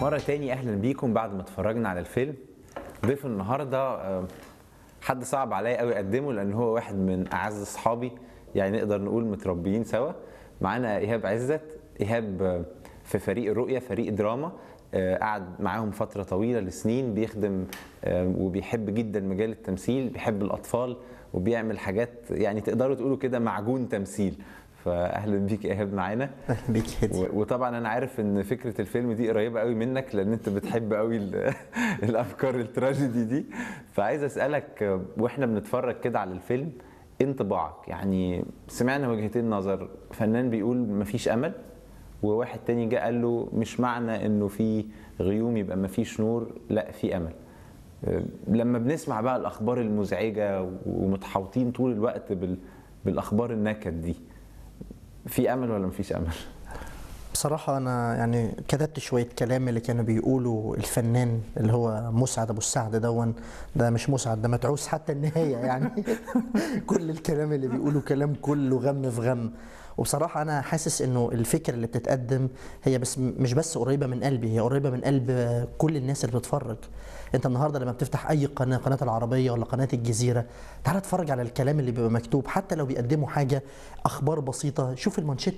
مرة تاني أهلا بيكم بعد ما اتفرجنا على الفيلم ضيف النهاردة آه، حد صعب عليا قوي أقدمه لأن هو واحد من أعز أصحابي يعني نقدر نقول متربيين سوا معانا إيهاب عزت إيهاب آه، في فريق الرؤية فريق دراما آه، قعد معاهم فترة طويلة لسنين بيخدم آه، وبيحب جدا مجال التمثيل بيحب الأطفال وبيعمل حاجات يعني تقدروا تقولوا كده معجون تمثيل فأهلا بيك إيهاب معانا اهلا بيك هدي و- وطبعا انا عارف ان فكره الفيلم دي قريبه قوي منك لان انت بتحب قوي ال- الافكار التراجيدي دي فعايز اسالك آه، واحنا بنتفرج كده على الفيلم إيه انطباعك يعني سمعنا وجهتين نظر فنان بيقول مفيش امل وواحد تاني جه قال له مش معنى انه في غيوم يبقى مفيش نور لا في امل آه، لما بنسمع بقى الاخبار المزعجه ومتحوطين طول الوقت بال بالاخبار النكد دي في امل ولا مفيش امل بصراحة أنا يعني كتبت شوية كلام اللي كانوا بيقولوا الفنان اللي هو مسعد أبو السعد دون ده مش مسعد ده متعوس حتى النهاية يعني كل الكلام اللي بيقوله كلام كله غم في غم وبصراحة أنا حاسس إنه الفكرة اللي بتتقدم هي بس مش بس قريبة من قلبي هي قريبة من قلب كل الناس اللي بتتفرج أنت النهاردة لما بتفتح أي قناة قناة العربية ولا قناة الجزيرة تعال اتفرج على الكلام اللي بيبقى مكتوب حتى لو بيقدموا حاجة أخبار بسيطة شوف المانشيت